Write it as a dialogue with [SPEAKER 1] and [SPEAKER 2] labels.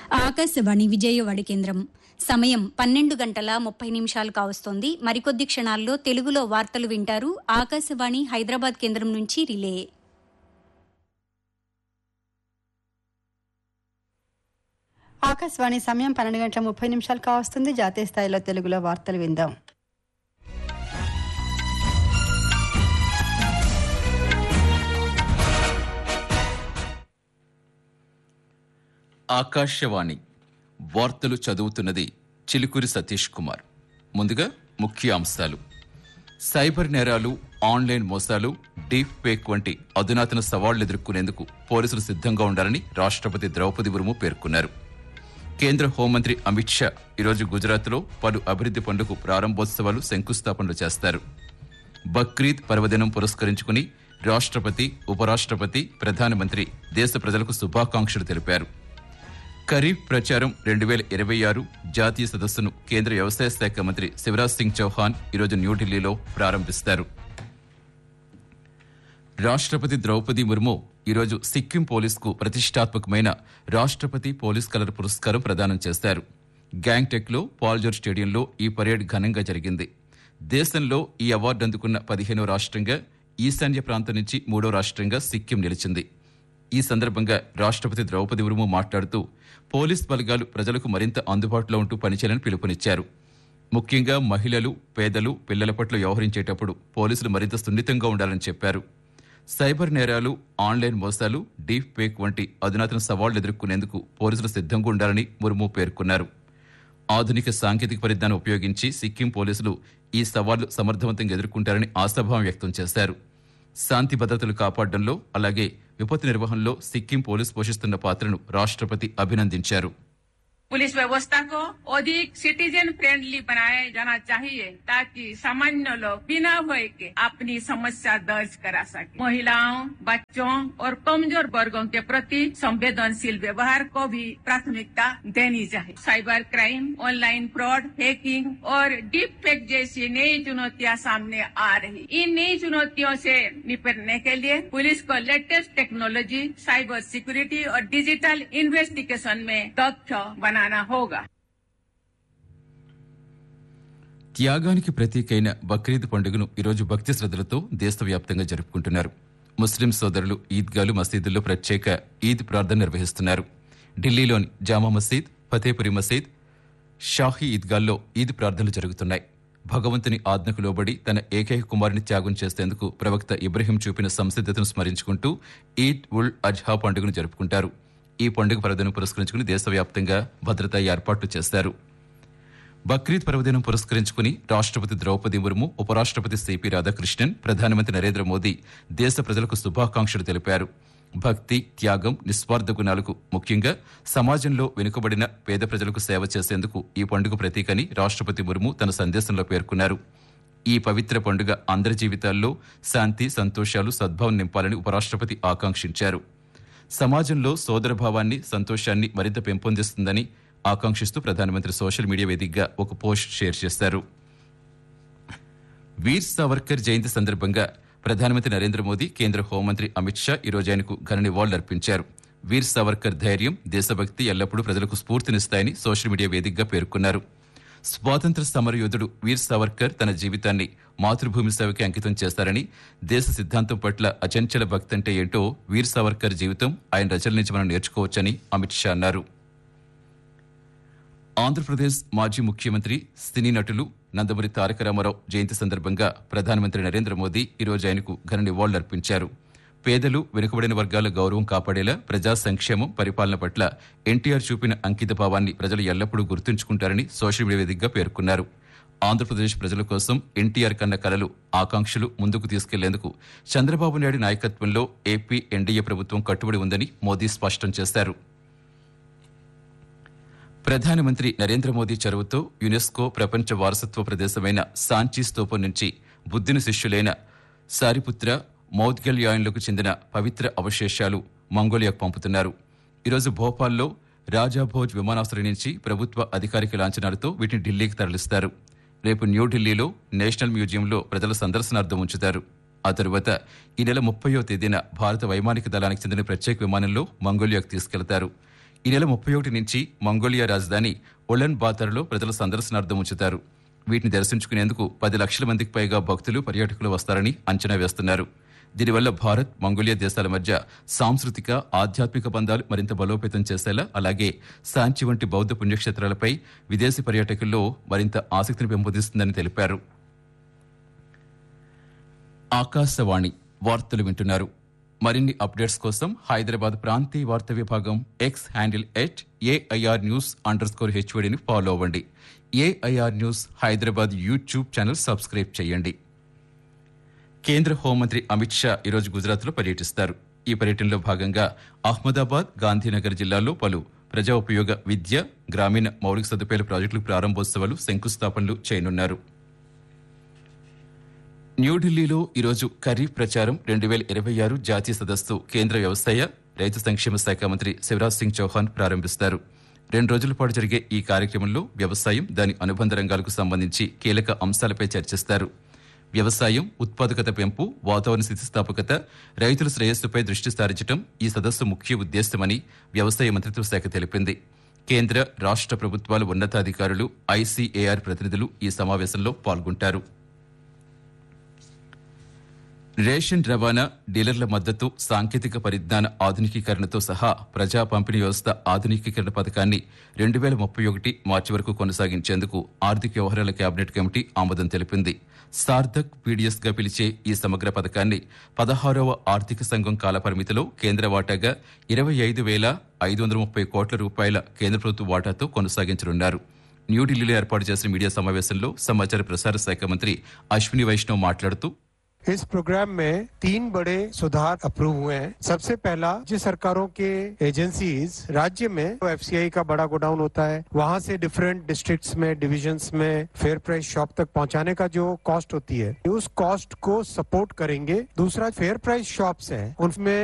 [SPEAKER 1] ఆకాశవాణి విజయవాడ కేంద్రం సమయం పన్నెండు గంటల ముప్పై నిమిషాలు కావస్తోంది మరికొద్ది క్షణాల్లో తెలుగులో వార్తలు వింటారు ఆకాశవాణి హైదరాబాద్ కేంద్రం నుంచి రిలే
[SPEAKER 2] ఆకాశవాణి సమయం పన్నెండు గంటల ముప్పై నిమిషాలు కావస్తుంది జాతీయ స్థాయిలో తెలుగులో వార్తలు విందాం
[SPEAKER 3] ఆకాశవాణి వార్తలు చదువుతున్నది చిలుకూరి సతీష్ కుమార్ ముందుగా ముఖ్య అంశాలు సైబర్ నేరాలు ఆన్లైన్ మోసాలు డీప్ ఫేక్ వంటి అధునాతన సవాళ్లు ఎదుర్కొనేందుకు పోలీసులు సిద్ధంగా ఉండాలని రాష్ట్రపతి ద్రౌపది ముర్ము పేర్కొన్నారు కేంద్ర హోంమంత్రి అమిత్ షా ఈరోజు గుజరాత్లో పలు అభివృద్ది పనులకు ప్రారంభోత్సవాలు శంకుస్థాపనలు చేస్తారు బక్రీద్ పర్వదినం పురస్కరించుకుని రాష్ట్రపతి ఉపరాష్ట్రపతి ప్రధానమంత్రి దేశ ప్రజలకు శుభాకాంక్షలు తెలిపారు ఖరీఫ్ ప్రచారం రెండు వేల ఇరవై ఆరు జాతీయ సదస్సును కేంద్ర వ్యవసాయ శాఖ మంత్రి శివరాజ్ సింగ్ చౌహాన్ ఈరోజు న్యూఢిల్లీలో ప్రారంభిస్తారు రాష్ట్రపతి ద్రౌపది ముర్ము ఈరోజు సిక్కిం పోలీసుకు ప్రతిష్టాత్మకమైన రాష్ట్రపతి పోలీస్ కలర్ పురస్కారం ప్రదానం చేశారు గ్యాంగ్టెక్ లో పాల్జోర్ స్టేడియంలో ఈ పరేడ్ ఘనంగా జరిగింది దేశంలో ఈ అవార్డు అందుకున్న పదిహేనో రాష్ట్రంగా ఈశాన్య ప్రాంతం నుంచి మూడో రాష్ట్రంగా సిక్కిం నిలిచింది ఈ సందర్భంగా రాష్ట్రపతి ద్రౌపది ముర్ము మాట్లాడుతూ పోలీస్ బలగాలు ప్రజలకు మరింత అందుబాటులో ఉంటూ పనిచేయాలని పిలుపునిచ్చారు ముఖ్యంగా మహిళలు పేదలు పిల్లల పట్ల వ్యవహరించేటప్పుడు పోలీసులు మరింత సున్నితంగా ఉండాలని చెప్పారు సైబర్ నేరాలు ఆన్లైన్ మోసాలు డీప్ ఫేక్ వంటి అధునాతన సవాళ్లు ఎదుర్కొనేందుకు పోలీసులు సిద్ధంగా ఉండాలని ముర్ము పేర్కొన్నారు ఆధునిక సాంకేతిక పరిజ్ఞానం ఉపయోగించి సిక్కిం పోలీసులు ఈ సవాళ్లు సమర్థవంతంగా ఎదుర్కొంటారని ఆశాభావం వ్యక్తం చేశారు శాంతి భద్రతలు కాపాడడంలో అలాగే విపత్తు నిర్వహణలో సిక్కిం పోలీసు పోషిస్తున్న పాత్రను రాష్ట్రపతి అభినందించారు
[SPEAKER 4] पुलिस व्यवस्था को अधिक सिटीजन फ्रेंडली बनाया जाना चाहिए ताकि सामान्य लोग बिना भय के अपनी समस्या दर्ज करा सके महिलाओं बच्चों और कमजोर वर्गों के प्रति संवेदनशील व्यवहार को भी प्राथमिकता देनी चाहिए cyber crime online fraud hacking और डीप फेक जैसी नई चुनौतियां सामने आ रही इन नई चुनौतियों से निपटने के लिए पुलिस को लेटेस्ट टेक्नोलॉजी साइबर सिक्योरिटी और डिजिटल इन्वेस्टिगेशन में दक्ष बनाना होगा
[SPEAKER 3] త్యాగానికి ప్రతీకైన బక్రీద్ పండుగను ఈరోజు భక్తి శ్రద్ధలతో దేశవ్యాప్తంగా జరుపుకుంటున్నారు ముస్లిం సోదరులు ఈద్గాలు మసీదుల్లో ప్రత్యేక ఈద్ ప్రార్థన నిర్వహిస్తున్నారు ఢిల్లీలోని జామా మసీద్ ఫతేపురి మసీద్ షాహీ ఈద్గాల్లో ఈద్ ప్రార్థనలు జరుగుతున్నాయి భగవంతుని ఆజ్ఞకు లోబడి తన ఏకైక కుమారుని త్యాగం చేసేందుకు ప్రవక్త ఇబ్రహీం చూపిన సంసిద్ధతను స్మరించుకుంటూ ఈద్ ఉల్ అజ్హా పండుగను జరుపుకుంటారు ఈ పండుగ పర్వదినం పురస్కరించుకుని దేశవ్యాప్తంగా భద్రతా ఏర్పాట్లు చేశారు బక్రీద్ పర్వదినం పురస్కరించుకుని రాష్ట్రపతి ద్రౌపది ముర్ము ఉపరాష్ట్రపతి సిపి రాధాకృష్ణన్ ప్రధానమంత్రి నరేంద్ర మోదీ దేశ ప్రజలకు శుభాకాంక్షలు తెలిపారు భక్తి త్యాగం నిస్వార్థ గుణాలకు ముఖ్యంగా సమాజంలో వెనుకబడిన పేద ప్రజలకు సేవ చేసేందుకు ఈ పండుగ ప్రతీకని రాష్ట్రపతి ముర్ము తన సందేశంలో పేర్కొన్నారు ఈ పవిత్ర పండుగ అందరి జీవితాల్లో శాంతి సంతోషాలు సద్భావం నింపాలని ఉపరాష్ట్రపతి ఆకాంక్షించారు సమాజంలో సోదరభావాన్ని సంతోషాన్ని మరింత పెంపొందిస్తుందని ఆకాంక్షిస్తూ ప్రధానమంత్రి సోషల్ మీడియా వేదికగా ఒక పోస్ట్ షేర్ చేశారు వీర్ సావర్కర్ జయంతి సందర్భంగా ప్రధానమంత్రి నరేంద్ర మోదీ కేంద్ర హోంమంత్రి అమిత్ షా ఈ రోజు ఆయనకు ఘన నివాళులర్పించారు వీర్ సావర్కర్ ధైర్యం దేశభక్తి ఎల్లప్పుడూ ప్రజలకు స్ఫూర్తినిస్తాయని సోషల్ మీడియా వేదికగా పేర్కొన్నారు స్వాతంత్ర సమరయోధుడు వీర్ సావర్కర్ తన జీవితాన్ని మాతృభూమి సేవకి అంకితం చేస్తారని దేశ సిద్ధాంతం పట్ల అచంచల భక్తి అంటే ఏంటో వీర్ సావర్కర్ జీవితం ఆయన రచనల నుంచి మనం నేర్చుకోవచ్చని అమిత్ షా అన్నారు ఆంధ్రప్రదేశ్ మాజీ ముఖ్యమంత్రి సినీ నటులు నందమూరి తారక రామారావు జయంతి సందర్భంగా ప్రధానమంత్రి నరేంద్ర మోదీ ఈరోజు ఆయనకు ఘన నివాళులర్పించారు పేదలు వెనుకబడిన వర్గాల గౌరవం కాపాడేలా ప్రజా సంక్షేమం పరిపాలన పట్ల ఎన్టీఆర్ చూపిన అంకిత భావాన్ని ప్రజలు ఎల్లప్పుడూ గుర్తుంచుకుంటారని సోషల్ మీడియా వేదికగా పేర్కొన్నారు ఆంధ్రప్రదేశ్ ప్రజల కోసం ఎన్టీఆర్ కన్న కలలు ఆకాంక్షలు ముందుకు తీసుకెళ్లేందుకు చంద్రబాబు నాయుడు నాయకత్వంలో ఏపీ ఎన్డీఏ ప్రభుత్వం కట్టుబడి ఉందని మోదీ స్పష్టం చేశారు ప్రధానమంత్రి నరేంద్ర మోదీ చొరవతో యునెస్కో ప్రపంచ వారసత్వ ప్రదేశమైన సాంచీ స్తూపం నుంచి బుద్ధిని శిష్యులైన సారిపుత్ర మౌద్గల్యాయన్లకు చెందిన పవిత్ర అవశేషాలు మంగోలియాకు పంపుతున్నారు ఈరోజు భోపాల్లో రాజాభోజ్ విమానాశ్రయం నుంచి ప్రభుత్వ అధికారిక లాంఛనాలతో వీటిని ఢిల్లీకి తరలిస్తారు రేపు న్యూఢిల్లీలో నేషనల్ మ్యూజియంలో ప్రజల సందర్శనార్థం ఉంచుతారు ఆ తరువాత ఈ నెల ముప్పయో తేదీన భారత వైమానిక దళానికి చెందిన ప్రత్యేక విమానంలో మంగోలియాకు తీసుకెళ్తారు ఈ నెల ముప్పై ఒకటి నుంచి మంగోలియా రాజధాని ఒలన్ బాతర్లో ప్రజల సందర్శనార్థం ఉంచుతారు వీటిని దర్శించుకునేందుకు పది లక్షల మందికి పైగా భక్తులు పర్యాటకులు వస్తారని అంచనా వేస్తున్నారు దీనివల్ల భారత్ మంగోలియా దేశాల మధ్య సాంస్కృతిక ఆధ్యాత్మిక బంధాలు మరింత బలోపేతం చేసేలా అలాగే సాంచి వంటి బౌద్ధ పుణ్యక్షేత్రాలపై విదేశీ పర్యాటకుల్లో మరింత ఆసక్తిని పెంపొందిస్తుందని తెలిపారు ఆకాశవాణి వార్తలు వింటున్నారు మరిన్ని అప్డేట్స్ కోసం హైదరాబాద్ ప్రాంతీయ వార్తా విభాగం X handle at AIR news underscore హెచ్వడిని ఫాలో అవ్వండి AIR news Hyderabad YouTube channel subscribe చేయండి కేంద్ర హోంమంత్రి అమిత్ షా ఈరోజు గుజరాత్లో పర్యటిస్తారు ఈ పర్యటనలో భాగంగా అహ్మదాబాద్ గాంధీనగర్ జిల్లాల్లో పలు ప్రజా ఉపయోగ విద్య గ్రామీణ మౌలిక సదుపాయాల ప్రాజెక్టుల ప్రారంభోత్సవాలు శంకుస్థాపనలు చేయనున్నారు న్యూఢిల్లీలో ఈరోజు ఖరీఫ్ ప్రచారం రెండు వేల ఇరవై ఆరు జాతీయ సదస్సు కేంద్ర వ్యవసాయ రైతు సంక్షేమ శాఖ మంత్రి శివరాజ్ సింగ్ చౌహాన్ ప్రారంభిస్తారు రెండు రోజుల పాటు జరిగే ఈ కార్యక్రమంలో వ్యవసాయం దాని అనుబంధ రంగాలకు సంబంధించి కీలక అంశాలపై చర్చిస్తారు వ్యవసాయం ఉత్పాదకత పెంపు వాతావరణ స్థితిస్థాపకత రైతుల శ్రేయస్సుపై దృష్టి సారించడం ఈ సదస్సు ముఖ్య ఉద్దేశమని వ్యవసాయ మంత్రిత్వ శాఖ తెలిపింది కేంద్ర రాష్ట్ర ప్రభుత్వాల ఉన్నతాధికారులు ఐసీఏఆర్ ప్రతినిధులు ఈ సమావేశంలో పాల్గొంటారు రేషన్ రవాణా డీలర్ల మద్దతు సాంకేతిక పరిజ్ఞాన ఆధునికీకరణతో సహా ప్రజా పంపిణీ వ్యవస్థ ఆధునికీకరణ పథకాన్ని రెండు వేల ముప్పై ఒకటి మార్చి వరకు కొనసాగించేందుకు ఆర్థిక వ్యవహారాల కేబినెట్ కమిటీ ఆమోదం తెలిపింది సార్థక్ పీడీఎస్ గా పిలిచే ఈ సమగ్ర పథకాన్ని పదహారవ ఆర్థిక సంఘం కాలపరిమితిలో కేంద్ర వాటాగా ఇరవై ఐదు వేల ఐదు వందల ముప్పై కోట్ల రూపాయల కేంద్ర ప్రభుత్వ వాటాతో కొనసాగించనున్నారు న్యూఢిల్లీలో ఏర్పాటు చేసిన మీడియా సమావేశంలో సమాచార ప్రసార శాఖ మంత్రి అశ్విని వైష్ణవ్ మాట్లాడుతూ
[SPEAKER 5] इस प्रोग्राम में तीन बड़े सुधार अप्रूव हुए हैं सबसे पहला राज्य सरकारों के एजेंसीज राज्य में एफसीआई का बड़ा गोडाउन होता है वहां से डिफरेंट डिस्ट्रिक्ट्स में डिविजन्स में फेयर प्राइस शॉप तक पहुंचाने का जो कॉस्ट होती है उस कॉस्ट को सपोर्ट करेंगे दूसरा फेयर प्राइस शॉप्स हैं उनमें